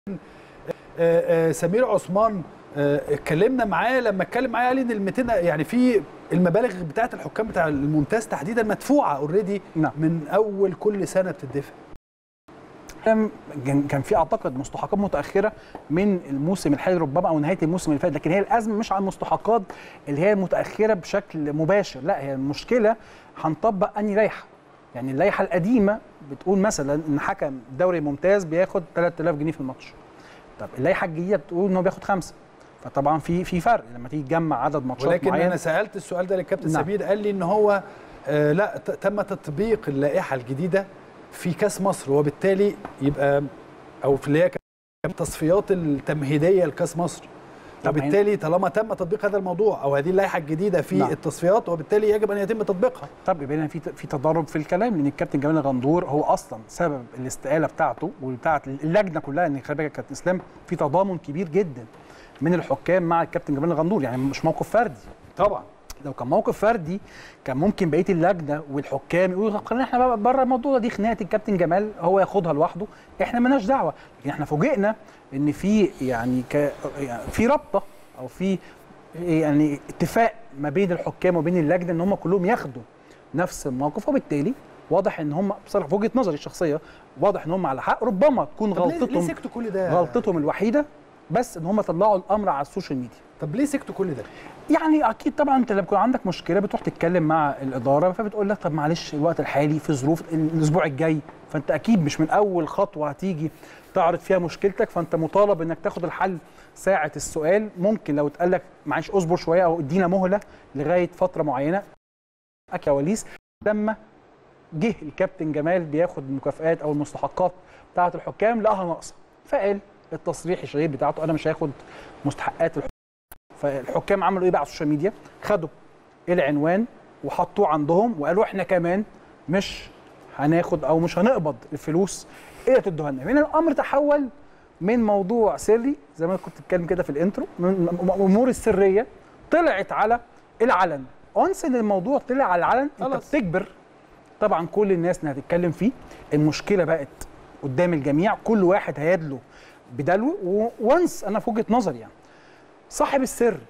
آه، آه، سمير عثمان آه، اتكلمنا معاه لما اتكلم معاه قال لي ان ال 200 يعني في المبالغ بتاعه الحكام بتاع الممتاز تحديدا مدفوعه اوريدي نعم. من اول كل سنه بتدفع كان كان في اعتقد مستحقات متاخره من الموسم الحالي ربما او نهايه الموسم اللي فات لكن هي الازمه مش على المستحقات اللي هي متاخره بشكل مباشر لا هي المشكله هنطبق انهي لائحه يعني اللائحه القديمه بتقول مثلا ان حكم دوري ممتاز بياخد 3000 جنيه في الماتش طب اللائحه الجديده بتقول ان هو بياخد خمسه فطبعا في في فرق لما تيجي تجمع عدد ماتشات ولكن معينه انا سالت السؤال ده للكابتن نعم. سمير قال لي ان هو آه، لا ت- تم تطبيق اللائحه الجديده في كاس مصر وبالتالي يبقى او في اللي هي كانت التصفيات التمهيديه لكاس مصر طب وبالتالي طالما تم تطبيق هذا الموضوع او هذه اللائحه الجديده في نعم. التصفيات وبالتالي يجب ان يتم تطبيقها طب يبقى هنا في في تضارب في الكلام لان الكابتن جمال الغندور هو اصلا سبب الاستقاله بتاعته وبتاعه اللجنه كلها ان خلي بالك كابتن اسلام في تضامن كبير جدا من الحكام مع الكابتن جمال الغندور يعني مش موقف فردي طبعا لو كان موقف فردي كان ممكن بقيه اللجنه والحكام يقولوا طب خلينا احنا بقى بره الموضوع ده دي خناقه الكابتن جمال هو ياخدها لوحده احنا مالناش دعوه لكن احنا فوجئنا ان في يعني, ك... يعني في رابطه او في يعني اتفاق ما بين الحكام وبين اللجنه ان هم كلهم ياخدوا نفس الموقف وبالتالي واضح ان هم بصراحه في وجهه نظري الشخصيه واضح ان هم على حق ربما تكون طب ليه- ليه غلطتهم سكتوا كل ده غلطتهم الوحيده بس ان هم طلعوا الامر على السوشيال ميديا طب ليه سكتوا كل ده يعني اكيد طبعا انت لما يكون عندك مشكله بتروح تتكلم مع الاداره فبتقول لك طب معلش الوقت الحالي في ظروف الاسبوع الجاي فانت اكيد مش من اول خطوه هتيجي تعرض فيها مشكلتك فانت مطالب انك تاخد الحل ساعه السؤال ممكن لو اتقال لك معلش اصبر شويه او ادينا مهله لغايه فتره معينه كواليس لما جه الكابتن جمال بياخد المكافآت او المستحقات بتاعه الحكام لقاها ناقصه فقال التصريح الشهير بتاعته انا مش هاخد مستحقات الحكام فالحكام عملوا ايه بقى على السوشيال ميديا خدوا العنوان وحطوه عندهم وقالوا احنا كمان مش هناخد او مش هنقبض الفلوس الا تدوها لنا هنا الامر تحول من موضوع سري زي ما كنت بتتكلم كده في الانترو من الامور السريه طلعت على العلن اونس ان الموضوع طلع على العلن انت خلاص. بتجبر طبعا كل الناس انها تتكلم فيه المشكله بقت قدام الجميع كل واحد هيدلو بدلو وانس انا في وجهه نظري يعني صاحب السر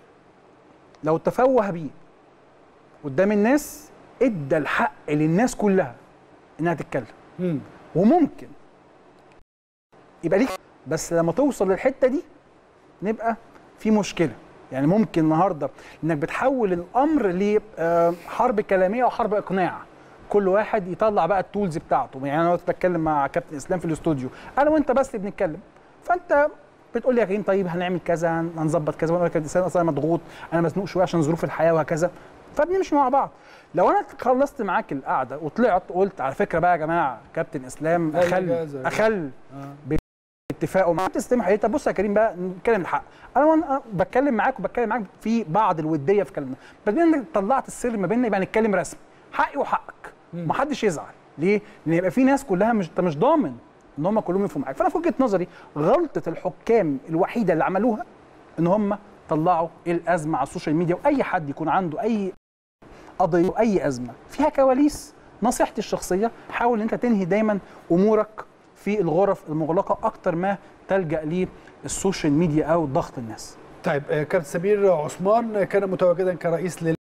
لو تفوه بيه قدام الناس ادى الحق للناس كلها انها تتكلم مم. وممكن يبقى ليك بس لما توصل للحته دي نبقى في مشكله يعني ممكن النهارده انك بتحول الامر لحرب كلاميه او حرب اقناع كل واحد يطلع بقى التولز بتاعته يعني انا وقت بتكلم مع كابتن اسلام في الاستوديو انا وانت بس اللي بنتكلم فانت بتقول لي يا كريم طيب هنعمل كذا هنظبط كذا وانا كابتن اسلام اصلا أنا مضغوط انا مزنوق شويه عشان ظروف الحياه وهكذا فبنمشي مع بعض لو انا خلصت معاك القعده وطلعت قلت على فكره بقى يا جماعه كابتن اسلام أي اخل جازة. اخل آه. اتفاقه مع تستلم حقيقة طب بص يا كريم بقى نتكلم الحق انا وانا بتكلم معاك وبتكلم معاك في بعض الوديه في كلامنا بس بما انك طلعت السر ما بيننا يبقى نتكلم رسمي حقي وحقك محدش يزعل ليه؟ لان يبقى في ناس كلها مش انت مش ضامن ان هم كلهم يقفوا معاك فانا في وجهه نظري غلطه الحكام الوحيده اللي عملوها ان هم طلعوا الازمه على السوشيال ميديا واي حد يكون عنده اي قضيه اي ازمه فيها كواليس نصيحتي الشخصيه حاول ان انت تنهي دايما امورك في الغرف المغلقه اكتر ما تلجا للسوشيال ميديا او ضغط الناس طيب آه، كابتن سمير عثمان كان متواجدا كرئيس لل